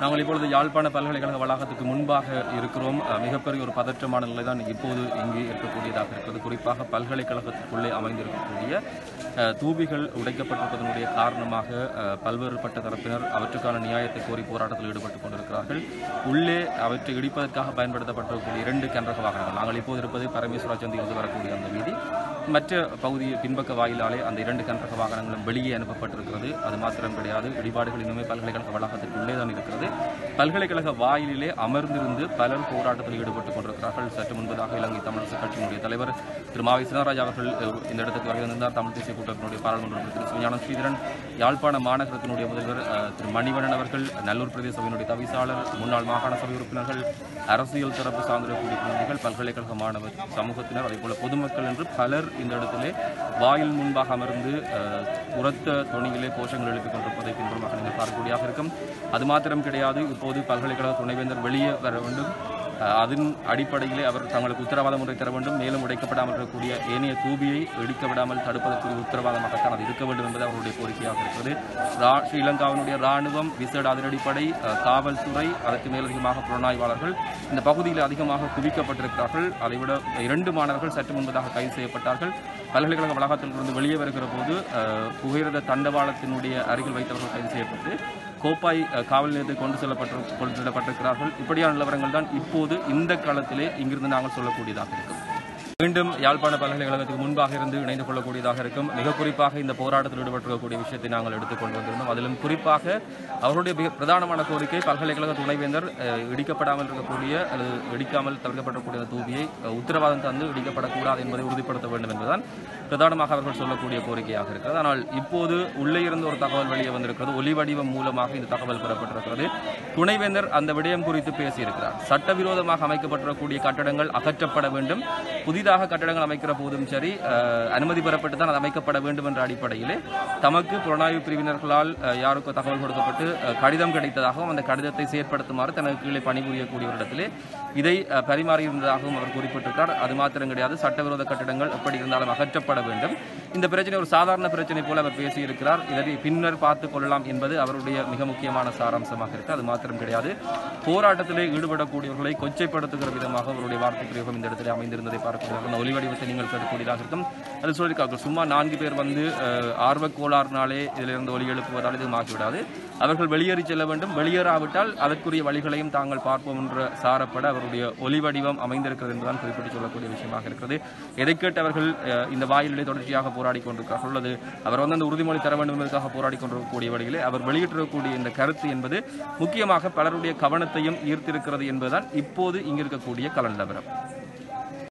நாங்கள் இப்பொழுது யாழ்ப்பாண பல்கலைக்கழக வளாகத்துக்கு முன்பாக இருக்கிறோம் அஹ், மிகப்பெரிய ஒரு பதற்றமான நிலை தான் இப்போது இங்கு இருக்கக்கூடியதாக இருக்கிறது குறிப்பாக பல்கலைக்கழகத்துக்குள்ளே அமைந்திருக்கக்கூடிய அஹ், தூபிகள் உடைக்கப்பட்டிருப்பதனுடைய காரணமாக அஹ், பல்வேறுபட்ட தரப்பினர் அவற்றுக்கான நியாயத்தை கோரி போராட்டத்தில் ஈடுபட்டுக் கொண்டிருக்கிறார்கள் உள்ளே அவற்றை இடிப்பதற்காக பயன்படுத்தப்பட்டிருக்கக்கூடிய இரண்டு கனரக வாகனங்கள் நாங்கள் இப்போது இருப்பது பரமேஸ்வரா சந்தியிலிருந்து வரக்கூடிய அந்த வீதி மற்ற பகுதி பின்பக்க வாயிலாலே அந்த இரண்டு கனரக வாகனங்களும் வெளியே அனுப்பப்பட்டிருக்கிறது அது மாத்திரம் கிடையாது இடிபாடுகள் இன்னுமே பல்கலைக்கழக வளாகத்திற்குள்ளே தான் இருக்கிறது பல்கலைக்கழக வாயிலிலே அமர்ந்திருந்து பலர் போராட்டத்தில் ஈடுபட்டுக் கொண்டிருக்கிறார்கள் சற்று முன்பதாக இலங்கை தமிழரசு கட்சியினுடைய தலைவர் திரு மாவி சினராஜ் அவர்கள் அஹ், இந்த இடத்துக்கு வருகை வந்திருந்தார் தமிழ் தேசிய கூட்டத்தினுடைய பாராளுமன்ற உறுப்பினர் திரு சிவஞானம் ஸ்ரீதரன் யாழ்ப்பாண மாநகரத்தினுடைய முதல்வர் அஹ், திரு மணிவண்ணன் அவர்கள் நல்லூர் பிரதேச சபையினுடைய தவிசாளர் முன்னாள் மாகாண சபை உறுப்பினர்கள் அரசியல் தரப்பு சார்ந்திருக்கக்கூடிய பிரதிநிதிகள் பல்கலைக்கழக மாணவர் சமூகத்தினர் அதேபோல பொதுமக்கள் என்று பலர் இந்த இடத்திலே வாயில் முன்பாக அமர்ந்து அஹ், உரத்த தொனியிலே கோஷங்கள் எழுப்பிக் கொண்டிருப்பதை பின்புறமாக நீங்கள் பார்க்கக்கூடியதாக இருக்கும் அது மாத்திரம் கிடையாது இப்போது பல்கலைக்கழக துணைவேந்தர் வெளியே வர வேண்டும் அஹ், அதன் அடிப்படையிலே அவர் தங்களுக்கு உத்தரவாதம் ஒன்றை தர வேண்டும் மேலும் உடைக்கப்படாமல் இருக்கக்கூடிய ஏனைய தூபியை இடிக்க விடாமல் தடுப்பதற்குரிய உத்தரவாதமாகத்தான் அது இருக்க வேண்டும் என்பது அவருடைய கோரிக்கையாக இருக்கிறது ரா- ஸ்ரீலங்காவினுடைய ராணுவம் விசேட அதிரடிப்படை அஹ், காவல்துறை அதற்கு மேலதிகமாக புலனாய்வாளர்கள் இந்த பகுதியில் அதிகமாக குவிக்கப்பட்டிருக்கிறார்கள் அதைவிட இரண்டு மாணவர்கள் சற்று முன்பதாக கைது செய்யப்பட்டார்கள் பல்கலைக்கழக வளாகத்திலிருந்து வெளியே வருகிற போது அஹ், புகையிரத தண்டவாளத்தினுடைய அருகில் வைத்தவர்கள் கைது செய்யப்பட்டு கோப்பாய் அஹ், காவல் நிலையத்துக்கு கொண்டு செல்லப்பட்டு கொண்டு செல்லப்பட்டிருக்கிறார்கள் இப்படியான நிலவரங்கள் தான் இப்போது இந்த காலத்திலே இங்கிருந்து நாங்கள் சொல்லக்கூடியதாக இருக்கும் மீண்டும் யாழ்ப்பாண பல்கலைக்கழகத்துக்கு முன்பாக இருந்து இணைந்து கொள்ளக்கூடியதாக இருக்கும் மிக குறிப்பாக இந்த போராட்டத்தில் ஈடுபட்டிருக்கக்கூடிய விஷயத்தை நாங்கள் எடுத்துக் கொண்டு வந்திருந்தோம் அதிலும் குறிப்பாக அவருடைய மிக பிரதானமான கோரிக்கை பல்கலைக்கழக துணைவேந்தர் அஹ், இடிக்கப்படாமல் இருக்கக்கூடிய அல்லது இடிக்காமல் தவிர்க்கப்படக்கூடிய அந்த தூபியை அஹ், உத்தரவாதம் தந்து இடிக்கப்படக்கூடாது என்பதை உறுதிப்படுத்த வேண்டும் என்பதுதான் பிரதானமாக அவர்கள் சொல்லக்கூடிய கோரிக்கையாக இருக்கிறது ஆனால் இப்போது உள்ளே இருந்து ஒரு தகவல் வெளியே வந்திருக்கிறது ஒலி வடிவம் மூலமாக இந்த தகவல் பெறப்பட்டிருக்கிறது துணைவேந்தர் அந்த விடயம் குறித்து பேசியிருக்கிறார் சட்டவிரோதமாக அமைக்கப்பட்டிருக்கக்கூடிய கட்டடங்கள் அகற்றப்பட வேண்டும் புதிதாக கட்டடங்கள் அமைக்கிற போதும் சரி அஹ், அனுமதி பெறப்பட்டு தான் அது அமைக்கப்பட வேண்டும் என்ற அடிப்படையிலே தமக்கு புலனாய்வு பிரிவினர்களால் அஹ், யாருக்கோ தகவல் கொடுக்கப்பட்டு அஹ், கடிதம் கிடைத்ததாகவும் அந்த கடிதத்தை செயற்படுத்துமாறு தனக்கு கீழே பணிபுரியக்கூடியவரிடத்திலே இதை அஹ், பரிமாறியிருந்ததாகவும் அவர் குறிப்பிட்டிருக்கிறார் அது மாத்திரம் கிடையாது சட்டவிரோத கட்டடங்கள் எப்படி இருந்தாலும் அகற்றப்பட வேண்டும் இந்த பிரச்சனை ஒரு சாதாரண பிரச்சனை போல அவர் பேசியிருக்கிறார் இதை பின்னர் பார்த்துக் கொள்ளலாம் என்பது அவருடைய மிக முக்கியமான சாராம்சமாக இருக்கு அது மாத்திரம் கிடையாது போராட்டத்திலே ஈடுபடக்கூடியவர்களை கொச்சைப்படுத்துகிற விதமாக அவருடைய வார்த்தை பிரயோகம் இந்த இடத்துல அமைந்திருந்ததை பார்க்கக்கூடிய அந்த ஒலி வடிவத்தை நீங்கள் கேட்கக்கூடியதாக இருக்கும் அது சொல்லியிருக்காங்க சும்மா நான்கு பேர் வந்து அஹ், ஆர்வக் கோளாறுனாலே இதிலிருந்து ஒலி எழுப்புவதால் இது மாற்றிவிடாது அவர்கள் வெளியேறி செல்ல வேண்டும் வெளியேறாவிட்டால் அதற்குரிய வழிகளையும் தாங்கள் பார்ப்போம் என்ற சாரப்பட அவருடைய ஒலி வடிவம் அமைந்திருக்கிறது என்பதுதான் குறிப்பிட்டு சொல்லக்கூடிய விஷயமாக இருக்கிறது எதை கேட்டு அவர்கள் அஹ், இந்த வாயிலே தொடர்ச்சியாக போராடி கொண்டிருக்கிறார்கள் அல்லது அவர் வந்து அந்த உறுதிமொழி தர வேண்டும் என்பதற்காக போராடி கொண்டிருக்கக்கூடிய வழியிலே அவர் வெளியிட்டிருக்கக்கூடிய இந்த கருத்து என்பது முக்கியமாக பலருடைய கவனத்தையும் ஈர்த்திருக்கிறது என்பதுதான் இப்போது இங்கிருக்கக்கூடிய கலண்டபரம்